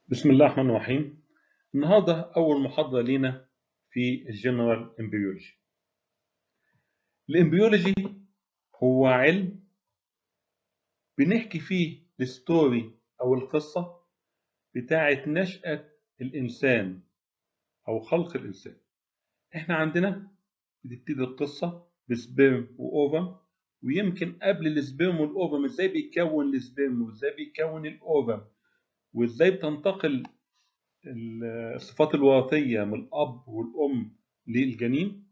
بسم الله الرحمن الرحيم النهارده أول محاضرة لينا في الجنرال امبريولوجي الامبريولوجي هو علم بنحكي فيه الستوري أو القصة بتاعة نشأة الإنسان أو خلق الإنسان إحنا عندنا بتبتدي القصة بسبرم وأوفم ويمكن قبل السبرم والأوفم إزاي بيتكون السبرم وإزاي بيتكون الأوفم وإزاي بتنتقل الصفات الوراثية من الأب والأم للجنين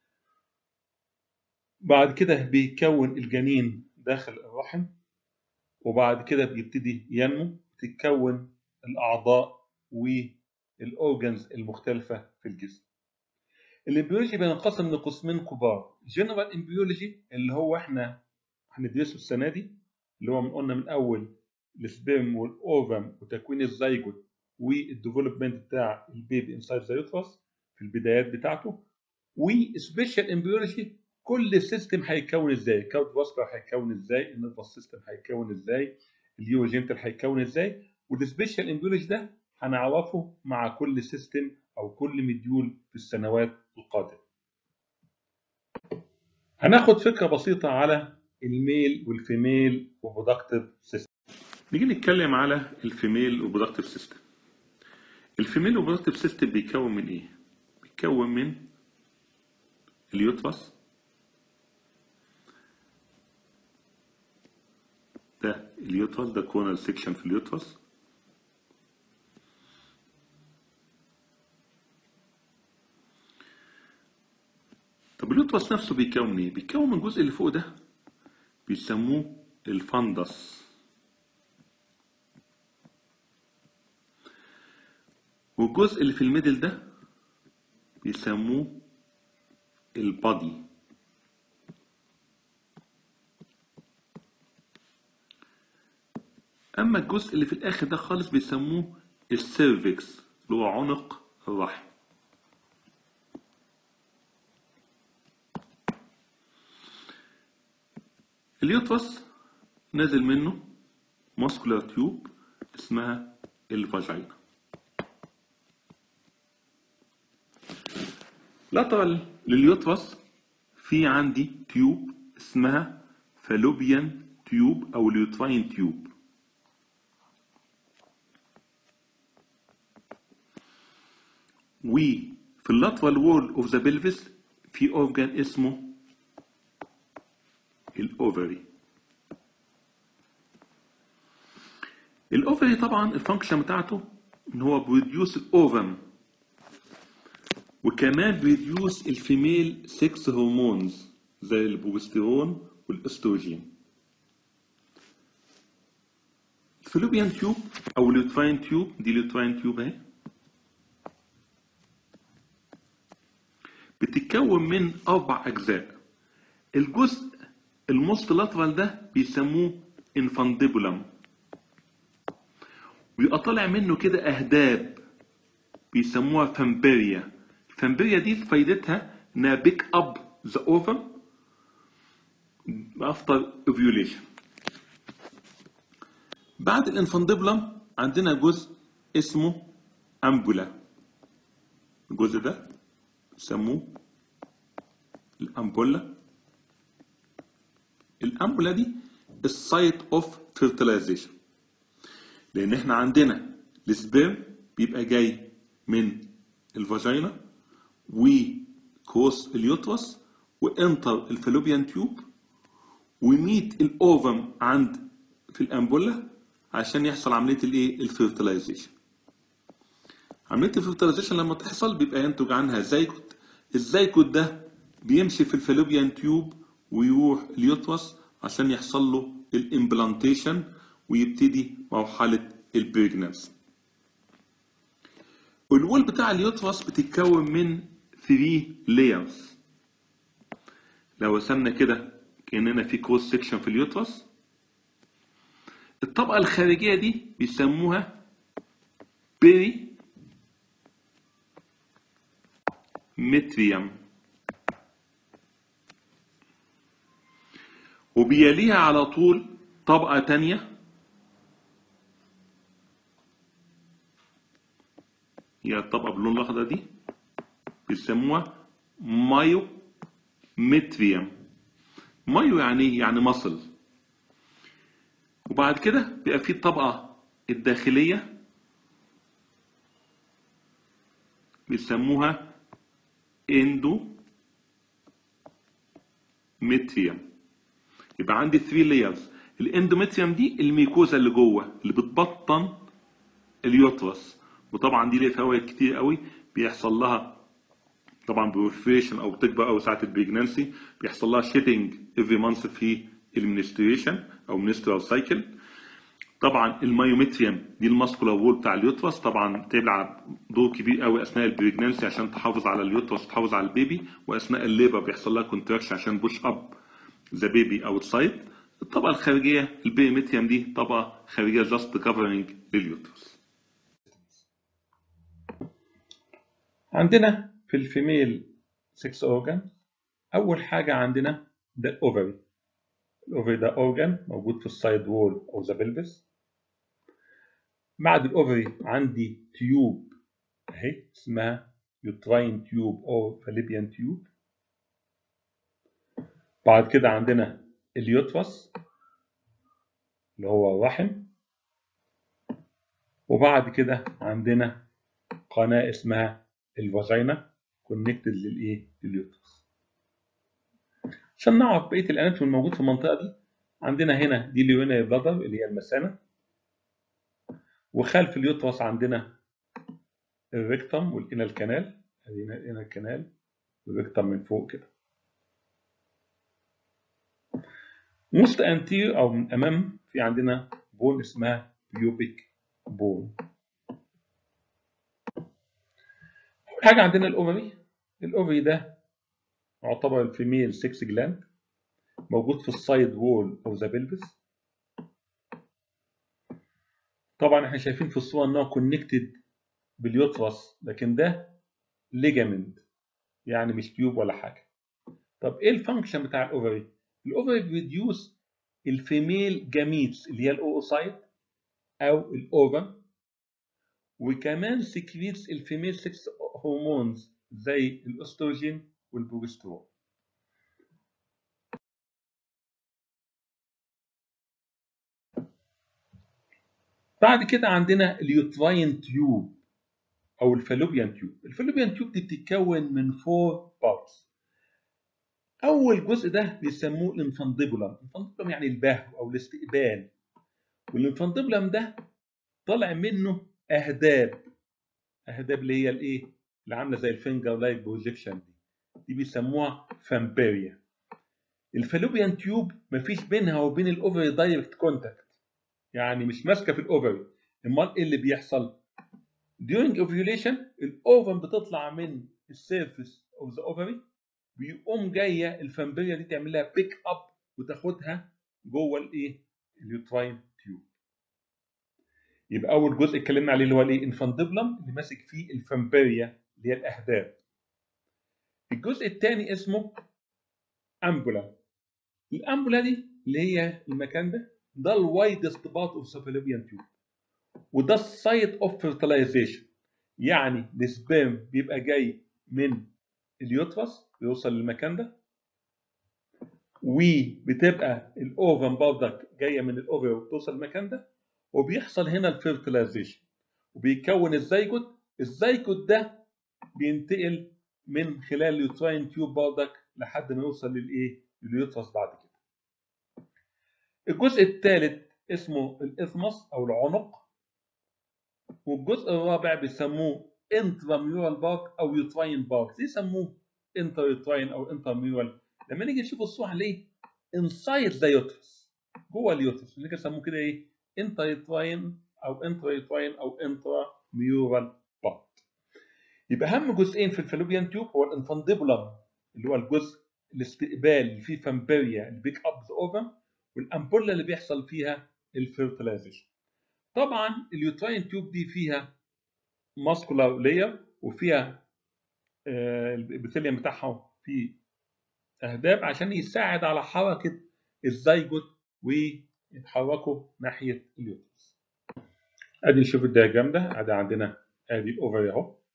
بعد كده بيكون الجنين داخل الرحم وبعد كده بيبتدي ينمو تتكون الأعضاء والأورجنز المختلفة في الجسم الامبريولوجي بينقسم لقسمين كبار جنرال امبريولوجي اللي هو احنا هندرسه السنة دي اللي هو من قلنا من أول السبرم والأوفم وتكوين الزيجوت والديفلوبمنت بتاع البيبي انسايد ذا يوترس في البدايات بتاعته وسبيشال امبريولوجي كل سيستم هيتكون ازاي الكاود فاسكولار هيتكون ازاي النيرفس سيستم هيتكون ازاي اليوجنتال هيتكون ازاي والسبيشال امبريولوجي ده هنعرفه مع كل سيستم او كل مديول في السنوات القادمه هناخد فكره بسيطه على الميل والفيميل وبرودكتيف سيستم نيجي نتكلم على الفيميل وبرودكتيف سيستم الفيميل وبرودكتيف سيستم بيتكون من ايه بيتكون من اليوترس ده اليوترس ده كورنر سيكشن في اليوترس طب اليوترس نفسه بيتكون من ايه بيتكون من الجزء اللي فوق ده بيسموه الفندس والجزء اللي في الميدل ده بيسموه البادي اما الجزء اللي في الاخر ده خالص بيسموه السيرفكس اللي هو عنق الرحم اليوترس نازل منه ماسكولار تيوب اسمها الفاجينا لاترال لليوترس في عندي تيوب اسمها فالوبيان تيوب او اليوتراين تيوب وفي اللاترال وول اوف ذا بلفس في اورجان اسمه الاوفري الاوفري طبعا الفانكشن بتاعته ان هو بيديوس الاوفم وكمان بيديوس الفيميل سكس هرمونز زي البروستيرون والاستروجين الفلوبيان تيوب او اليوتراين تيوب دي اليوتراين تيوب اهي بتتكون من اربع اجزاء الجزء الموست لاترال ده بيسموه انفانديبولم ويبقى طالع منه كده اهداب بيسموها فامبيريا الفامبيريا دي فايدتها انها بيك اب ذا اوفر افتر اوفيوليشن بعد الانفانديبولم عندنا جزء اسمه امبولا الجزء ده بيسموه الامبولا الامبولا دي السايت اوف فيرتلايزيشن لان احنا عندنا السبيرم بيبقى جاي من الفاجينا وكوس اليوترس وانتر الفالوبيان تيوب وميت الاوفم عند في الامبولا عشان يحصل عمليه الايه الفيرتلايزيشن عمليه الفيرتلايزيشن لما تحصل بيبقى ينتج عنها زيكوت الزيكوت ده بيمشي في الفالوبيان تيوب ويروح اليوترس عشان يحصل له الامبلانتيشن ويبتدي مرحله البريجنانسي الوول بتاع اليوترس بتتكون من 3 layers لو رسمنا كده كاننا في كروس سيكشن في اليوترس الطبقه الخارجيه دي بيسموها بيري متريم وبيليها على طول طبقه تانية هي الطبقه باللون الاخضر دي بيسموها مايو متريم مايو يعني ايه يعني مصل وبعد كده بيبقى في الطبقه الداخليه بيسموها اندو متريم يبقى عندي 3 لايرز الاندومتريوم دي الميكوزا اللي جوه اللي بتبطن اليوترس وطبعا دي ليها فوائد كتير قوي بيحصل لها طبعا بورفيشن او بتكبر او ساعه البريجنانسي بيحصل لها شيتنج افري مانث في المنستريشن او منسترال سايكل طبعا المايومتريوم دي الماسكولار وول بتاع اليوترس طبعا بتلعب دور كبير قوي اثناء البريجنانسي عشان تحافظ على اليوترس تحافظ على البيبي واثناء الليبر بيحصل لها كونتراكشن عشان بوش اب ذا بيبي اوتسايد الطبقه الخارجيه البيريمتريوم دي طبقه خارجيه جاست كفرنج لليوترس عندنا في الفيميل 6 اورجان اول حاجه عندنا ده الاوفري الاوفري ده اورجان موجود في السايد وول او ذا بلفس بعد الاوفري عندي تيوب اهي اسمها يوتراين تيوب او فاليبيان تيوب بعد كده عندنا اليوترس اللي هو الرحم وبعد كده عندنا قناة اسمها الفاجينا كونكتد للايه لليوترس عشان نعرف بقيه الاناتومي الموجود في المنطقه دي عندنا هنا دي اليورينري بلادر اللي هي المثانه وخلف اليوترس عندنا الريكتم والانال كانال ادينا الانال كانال والريكتم من فوق كده موست انتير او من امام في عندنا بون اسمها بيوبيك بون اول حاجه عندنا الاوفري الاوفري ده يعتبر الفيميل 6 جلاند موجود في السايد وول او ذا بلفس طبعا احنا شايفين في الصوره ان هو كونكتد باليوترس لكن ده ليجامنت يعني مش تيوب ولا حاجه طب ايه الفانكشن بتاع الاوفري الاوفري بيديوس الفيميل جاميتس اللي هي الاوسايت او الاوفا وكمان سكريتس الفيميل 6 هرمونز زي الاستروجين والبروجسترون بعد كده عندنا اليوتراين تيوب او الفالوبيان تيوب الفالوبيان تيوب دي بتتكون من فور بارتس اول جزء ده بيسموه الانفانديبولم الانفانديبولم يعني البهو او الاستقبال والانفانديبولم ده طالع منه اهداب اهداب اللي هي الايه اللي عامله زي الفينجر لايك بروجيكشن دي دي بيسموها فامبيريا الفالوبيان تيوب مفيش بينها وبين الاوفري دايركت كونتاكت يعني مش ماسكه في الاوفري امال ايه اللي بيحصل during ovulation الاوفم بتطلع من السيرفيس اوف ذا اوفري بيقوم جايه الفامبيريا دي تعمل لها بيك اب وتاخدها جوه الايه اليوتراين تيوب يبقى اول جزء اتكلمنا عليه اللي هو الايه انفاندبلم اللي ماسك فيه الفامبيريا اللي هي الاهداب الجزء الثاني اسمه امبولا الامبولا دي اللي هي المكان ده ده الوايدست بارت اوف سفالوبيان تيوب وده السايت اوف فيرتلايزيشن يعني السبيرم بيبقى جاي من اليوترس بيوصل للمكان ده وبتبقى الاوفم برضك جايه من الاوفر وبتوصل للمكان ده وبيحصل هنا الفيرتلايزيشن وبيكون الزيجوت الزيجوت ده بينتقل من خلال اليوتراين تيوب برضك لحد ما يوصل للايه؟ لليوترس بعد كده. الجزء الثالث اسمه الاثمس او العنق والجزء الرابع بيسموه انتراميورال بارك او يوتراين بارك ليه سموه انتر يوتراين او انتراميورال لما نيجي نشوف الصوره ليه انسايد ذا يوترس جوه اليوترس اللي يسموه كده ايه انتر يوتراين او انتر يوتراين او انترا ميورال بارك يبقى اهم جزئين في الفالوبيان تيوب هو الانفانديبولم اللي هو الجزء الاستقبال اللي فيه فامبيريا اللي بيك اب ذا اوفم والامبولا اللي بيحصل فيها الفيرتلايزيشن طبعا اليوتراين تيوب دي فيها ماسكولار لاير وفيها آه البثيليوم بتاعها فيه اهداب عشان يساعد على حركه الزيجوت ويتحركوا ناحيه اليوترس ادي نشوف الدياجرام ده ادي عندنا ادي الاوفري اهو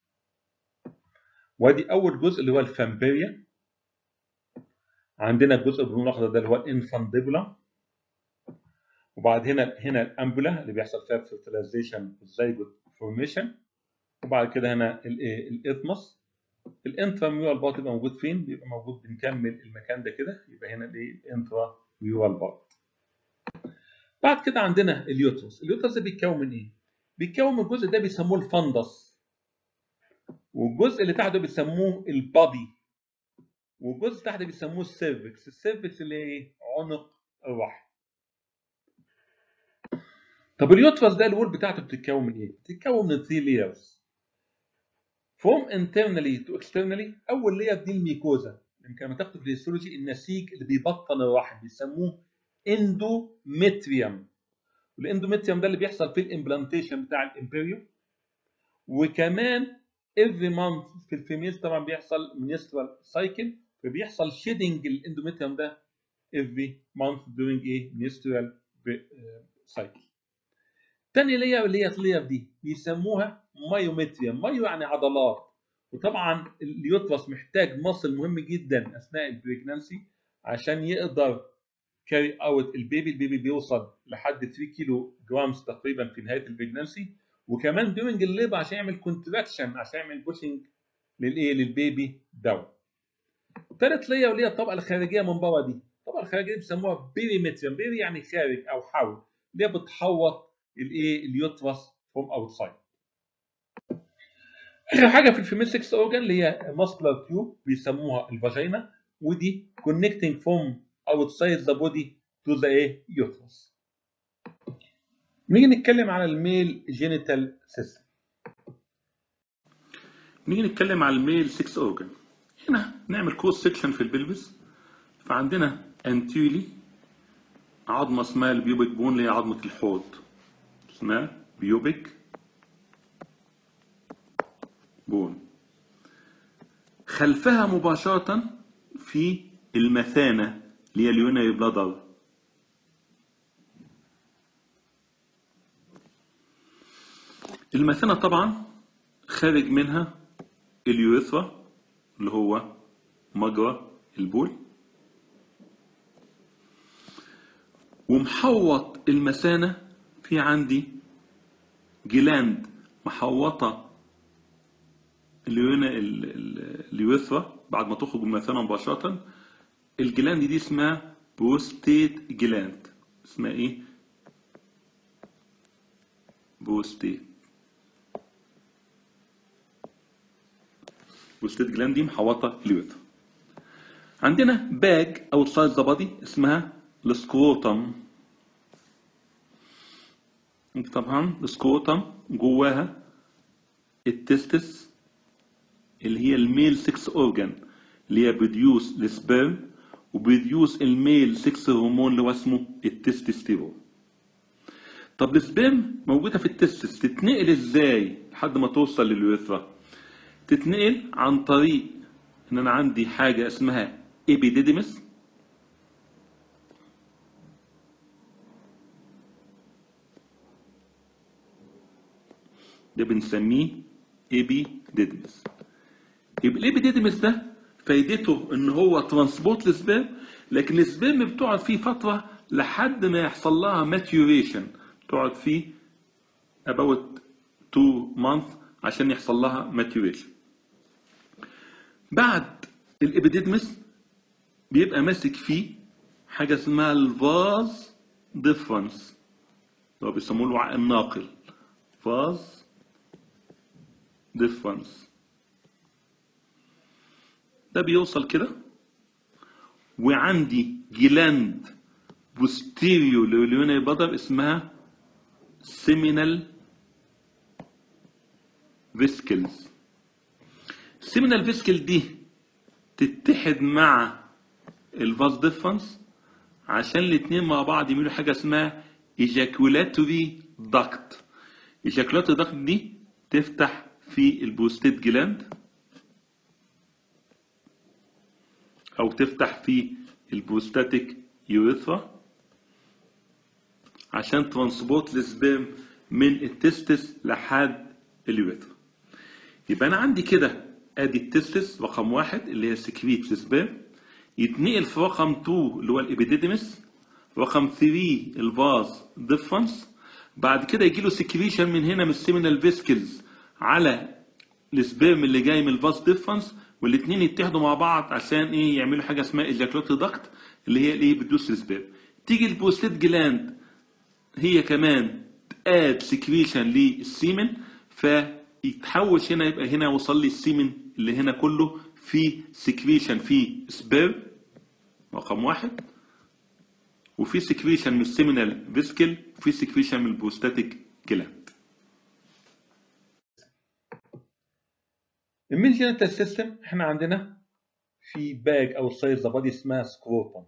وادي اول جزء اللي هو الفامبيريا عندنا الجزء باللون الاخضر ده اللي هو الانفانديبولا وبعد هنا هنا الامبولا اللي بيحصل فيها فيرتلايزيشن والزيجوت فورميشن وبعد كده هنا الايه الاثمس الانتراميورال بارت يبقى موجود فين؟ بيبقى موجود بنكمل المكان ده كده يبقى هنا الايه الانتراميورال بارت بعد كده عندنا اليوترس اليوترس ده بيتكون من ايه؟ بيتكون من الجزء ده بيسموه الفندس والجزء اللي تحته بيسموه البادي والجزء اللي تحت بيسموه السيرفكس السيرفكس اللي هي ايه؟ عنق الرحم طب اليوترس ده الوول بتاعته بتتكون من ايه؟ بتتكون من 3 layers from internally to externally اول لاير دي الميكوزا يمكن لما تاخده في الهيستولوجي النسيج اللي بيبطن الرحم بيسموه اندوميتريوم والاندوميتريوم ده اللي بيحصل في الامبلانتيشن بتاع الامبريوم وكمان every month في الفيميل طبعا بيحصل menstrual cycle فبيحصل شيدنج الاندوميتريوم ده every month during a menstrual cycle تاني لاير اللي هي اللاير دي بيسموها مايومتريوم مايو يعني عضلات وطبعا اليوترس محتاج مصل مهم جدا اثناء البريجنانسي عشان يقدر كاري اوت البيبي البيبي بيوصل لحد 3 كيلو جرامز تقريبا في نهايه البريجنانسي وكمان ديورنج الليبر عشان يعمل كونتراكشن عشان يعمل بوشنج للايه للبيبي داون ثالث لاير اللي هي الطبقه الخارجيه من بره دي الطبقه الخارجيه دي بيسموها بيريمتريوم بيري يعني خارج او حول اللي هي بتحوط الايه اليوترس فروم اوتسايد اخر حاجه في الفيميل 6 اورجان اللي هي ماسكولار تيوب بيسموها الفاجينا ودي connecting from outside the body to the ايه يوترس نيجي نتكلم على الميل جينيتال سيستم نيجي نتكلم على الميل 6 اورجان هنا نعمل كروس سيكشن في البلفس فعندنا انتيولي عظمه اسمها البيوبيك بون اللي هي عظمه الحوض اسمها بيوبيك بون خلفها مباشرة في المثانة اللي هي اليونري بلادر المثانة طبعا خارج منها اليوريثرا اللي هو مجرى البول ومحوط المثانة في عندي جلاند محوطة اليونا اليوريثرا بعد ما تخرج من المثانة مباشرة الجلاند دي اسمها بروستيت جلاند اسمها ايه؟ بروستيت بروستيت جلاند دي محوطة اليوريثرا عندنا باج اوتسايد ذا بادي اسمها السكروتم طبعا السكروتم جواها التستس اللي هي الميل 6 اورجان اللي هي بروديوس السبيرم وبروديوس الميل 6 هرمون اللي هو اسمه التستوستيرون طب السبيرم موجوده في التستس تتنقل ازاي لحد ما توصل لليوريثرا تتنقل عن طريق ان انا عندي حاجه اسمها ايبيديديمس ده بنسميه ايبيديدمس يبقى الايبيديدمس ده فايدته ان هو ترانسبورت للسبيرم لكن السبيرم بتقعد فيه فتره لحد ما يحصل لها ماتيوريشن تقعد فيه about 2 months عشان يحصل لها ماتيوريشن بعد الابيديدمس بيبقى ماسك فيه حاجه اسمها الفاز ديفرنس اللي هو بيسموه الوعاء الناقل فاز ديفرنس ده بيوصل كده وعندي جلاند بوستيريو لليوني بدر اسمها سيمينال فيسكلز السيمينال فيسكل دي تتحد مع الفاز ديفرنس عشان الاتنين مع بعض يعملوا حاجه اسمها ايجاكولاتوري داكت ايجاكولاتوري داكت دي تفتح في البوستيت جلاند او تفتح في البروستاتيك يوريثرا عشان ترانسبورت السبيرم من التستس لحد اليوريثرا يبقى انا عندي كده ادي التستس رقم واحد اللي هي سكريت سبير يتنقل في رقم 2 اللي هو الابيديديمس رقم 3 الفاز ديفرنس بعد كده يجي له سكريشن من هنا من السيمينال فيسكلز على السبيرم اللي جاي من الفاز ديفرنس والاثنين يتحدوا مع بعض عشان ايه يعملوا حاجه اسمها ايجاكولات دكت اللي هي الايه بتدوس السبيرم تيجي البروستيت جلاند هي كمان اد سكريشن للسيمن فيتحوش هنا يبقى هنا وصل لي السيمن اللي هنا كله في سكريشن في سبيرم رقم واحد وفي سكريشن من السيمينال فيسكل وفي سكريشن من البروستاتيك جلاند المين جينيتال سيستم احنا عندنا في باج او سايز ذا بادي اسمها سكروتم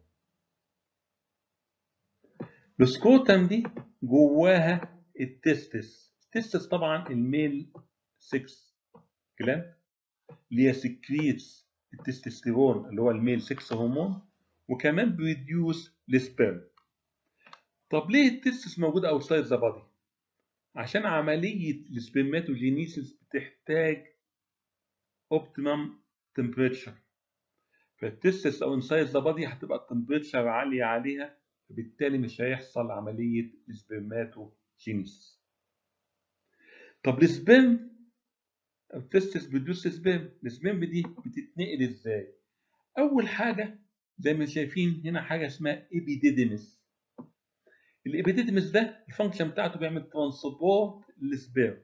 السكروتم دي جواها التستس التستس طبعا الميل 6 جلاند اللي هي سكريتس التستوستيرون اللي هو الميل 6 هرمون وكمان بيديوس السبيرم طب ليه التستس موجود اوتسايد ذا بادي عشان عمليه السبرماتوجينيسيس بتحتاج اوبتيمم تمبريتشر فالتستس او انسايد ذا بادي هتبقى التمبريتشر عاليه عليها فبالتالي مش هيحصل عمليه السبرماتوجينيسيس طب السبرم التستس بتدوس سبرم السبرم دي بتتنقل ازاي اول حاجه زي ما شايفين هنا حاجه اسمها ايبيديديمس الابيديديمس ده الفانكشن بتاعته بيعمل ترانسبورت للسبرم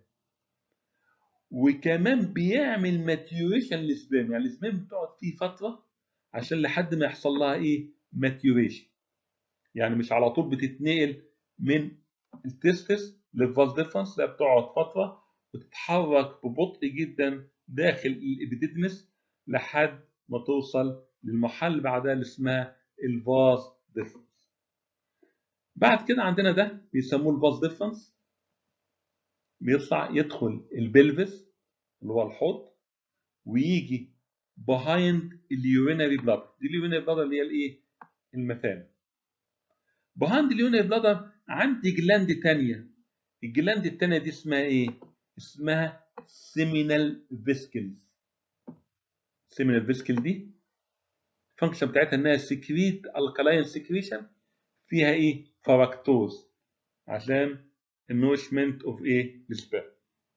وكمان بيعمل ماتيوريشن للسبرم يعني السبرم بتقعد فيه فتره عشان لحد ما يحصل لها ايه ماتيوريشن يعني مش على طول بتتنقل من التستس للفاز ديفرنس لا بتقعد فتره وتتحرك ببطء جدا داخل الابيديدمس لحد ما توصل للمرحله اللي بعدها اللي اسمها الفاز ديفرنس بعد كده عندنا ده بيسموه الفاز ديفرنس بيطلع يدخل البلفس اللي هو الحوض ويجي behind اليورينري بلادر دي اليورينري بلادر اللي هي الايه المثانه behind اليورينري بلادر عندي جلاند تانية الجلاند التانية دي اسمها ايه اسمها سيمينال فيسكلز سيمينال فيسكل دي الفانكشن بتاعتها انها سكريت الكلاين سكريشن فيها ايه فراكتوز عشان النورشمنت اوف ايه السبيرم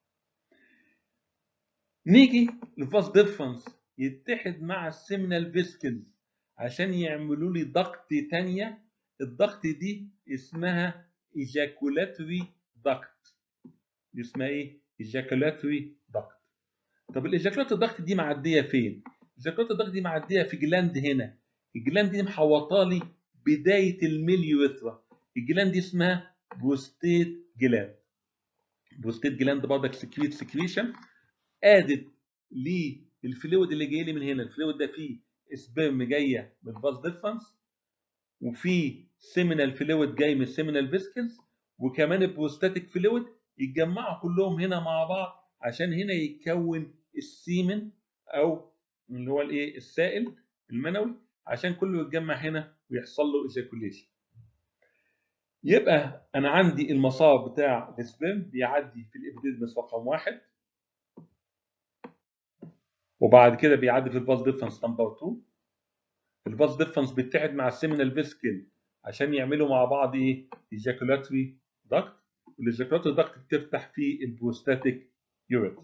نيجي لفاس ديفرنس يتحد مع السيمينال فيسكلز عشان يعملوا لي ضغط تانية الضغط دي اسمها ايجاكولاتوري ضغط دي اسمها ايه ايجاكولاتوري ضغط طب الايجاكولاتوري ضغط دي معديه فين الايجاكولاتوري ضغط دي معديه في جلاند هنا الجلاند دي محوطه لي بدايه الميليوريثرا الجلاند دي اسمها بروستيت جلاند بروستيت جلاند برضك سكريت سكريشن ادت للفلويد اللي جاي لي من هنا الفلويد ده فيه سبيرم جايه من الفاز ديفرنس وفي سيمينال فلويد جاي من السيمينال فيسكلز وكمان البروستاتيك فلويد يتجمعوا كلهم هنا مع بعض عشان هنا يتكون السيمن او اللي هو الايه السائل المنوي عشان كله يتجمع هنا ويحصل له ايجاكوليشن يبقى انا عندي المسار بتاع السبرم بيعدي في الابيديدمس رقم واحد وبعد كده بيعدي في الفاز ديفرنس نمبر 2 الفاز ديفرنس بيتحد مع السيمينال فيسكل عشان يعملوا مع بعض ايه ايجاكولاتوري داكت والايجاكولاتوري داكت بتفتح في البروستاتيك يوريت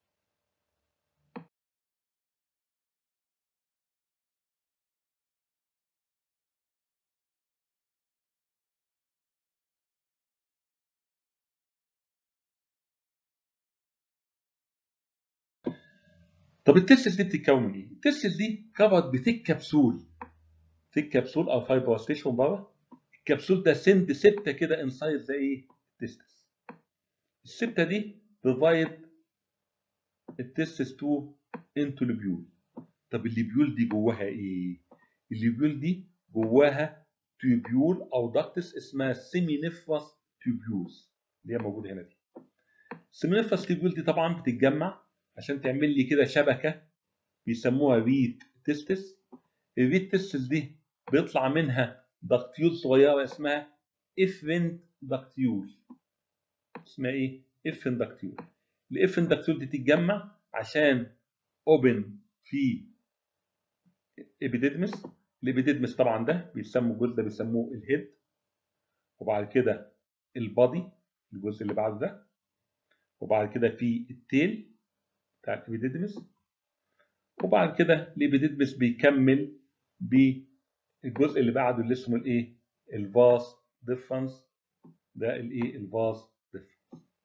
طب التستس دي بتتكون من ايه؟ التستس دي كفرت بثيك كبسول ثيك كبسول او فايبر ستيشن بره الكبسول ده سند سته كده انسايد زي ايه؟ التستس السته دي ديفايد التستس تو انتو لوبيول طب الليبيول دي جواها ايه؟ الليبيول دي جواها تيوبيول او داكتس اسمها سيمينيفرس تيوبيولز اللي هي موجوده هنا دي السيمينيفرس تيوبيول دي طبعا بتتجمع عشان تعمل لي كده شبكه بيسموها ريد تستس الريد تستس دي بيطلع منها دكتيول صغيره اسمها افرنت دكتيول اسمها ايه؟ افرنت دكتيول الافرنت دكتيول دي تتجمع عشان اوبن في ابيديدمس الابيديدمس طبعا ده بيسموا الجزء ده بيسموه الهيد وبعد كده البادي الجزء اللي بعده ده وبعد كده في التيل بتاع الابيديدمس وبعد كده الابيديدمس بيكمل بالجزء اللي بعده اللي اسمه الايه الفاس ديفرنس ده الايه الفاس ديفرنس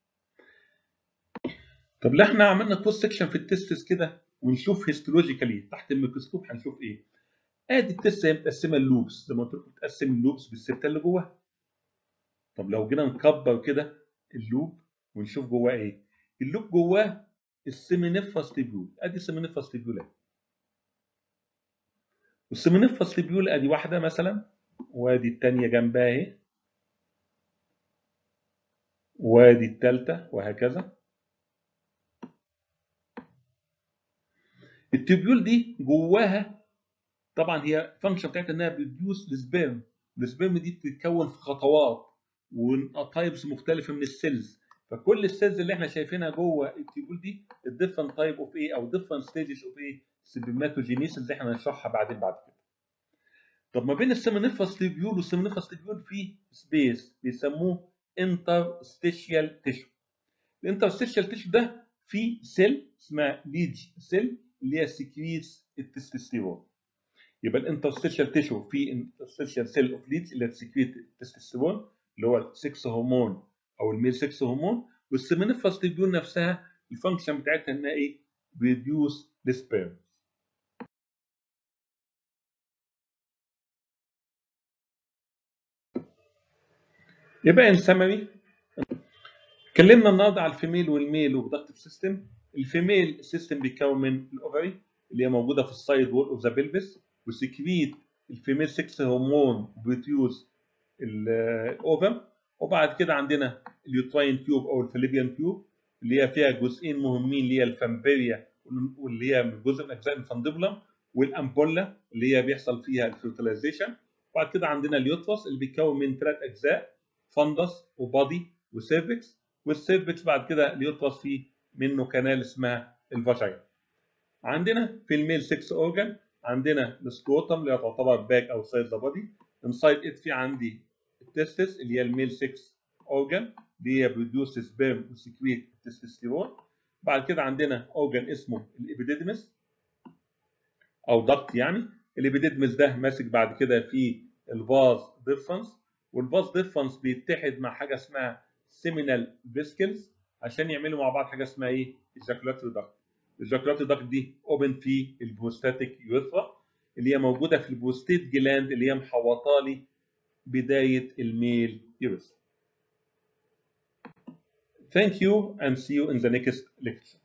طب لو احنا عملنا كروس سكشن في التستس كده ونشوف هيستولوجيكالي تحت الميكروسكوب هنشوف ايه ادي التست هي متقسمه اللوبس زي ما قلت لكم بتقسم اللوبس بالسته اللي جواها طب لو جينا نكبر كده اللوب ونشوف جواه ايه اللوب جواه السيمينيفاس تيبيول ادي السيمينيفاس تيبيول اهي والسيمينيفاس تيبيول ادي واحده مثلا وادي الثانيه جنبها اهي وادي الثالثه وهكذا التيبيول دي جواها طبعا هي فانكشن بتاعتها انها بتديوس السبيرم السبيرم دي بتتكون في خطوات وتايبس مختلفه من السيلز فكل السيلز اللي احنا شايفينها جوه التيبول دي الديفرنت تايب اوف ايه او ديفرنت ستيجز اوف ايه سبرماتوجينيسيس اللي احنا هنشرحها بعدين بعد كده طب ما بين السيمينيفاس تيبيول والسيمينيفاس تيبيول في سبيس بيسموه انترستيشيال تيشو الانترستيشيال تيشو ده فيه سيل اسمها ليدج سيل اللي هي سكريتس التستوستيرون يبقى الانترستيشيال تيشو في انترستيشيال سيل اوف ليدز اللي بتسكريت التستوستيرون اللي هو السكس هرمون او الميل سكس هرمون والسيمينيفاس تيبيول نفسها الفانكشن بتاعتها انها ايه؟ ريديوس السبيرم يبقى ان سمري اتكلمنا النهارده على الفيميل والميل وبرودكتيف سيستم الفيميل سيستم بيتكون من الاوفري اللي هي موجوده في السايد وول اوف ذا بلفس وسكريت الفيميل سكس هرمون بروديوس الاوفم وبعد كده عندنا اليوتراين تيوب او الفليبيان تيوب اللي هي فيها جزئين مهمين اللي هي الفامبيريا واللي هي جزء من اجزاء الفاندبولم والامبولا اللي هي بيحصل فيها الفيرتلايزيشن وبعد كده عندنا اليوترس اللي بيتكون من ثلاث اجزاء فندس وبادي وسيرفكس والسيرفكس بعد كده اليوترس فيه منه كنال اسمها الفاجينا عندنا في الميل 6 اورجان عندنا السكروتم اللي تعتبر باك او سايد ذا بادي انسايد ات في عندي التستس اللي هي الميل 6 اورجان اللي هي بروديوس سبيرم وسكريت التستوستيرون بعد كده عندنا اورجان اسمه الابيديدمس او دكت يعني الابيديدمس ده ماسك بعد كده في الفاز ديفرنس والفاز ديفرنس بيتحد مع حاجه اسمها سيمينال فيسكلز عشان يعملوا مع بعض حاجه اسمها ايه؟ الجاكولاتري دكت الجاكولاتري دكت دي اوبن في البروستاتيك يوثرا اللي هي موجوده في البروستيت جلاند اللي هي محوطه لي بدايه الميل يورثرا Thank you and see you in the next lecture.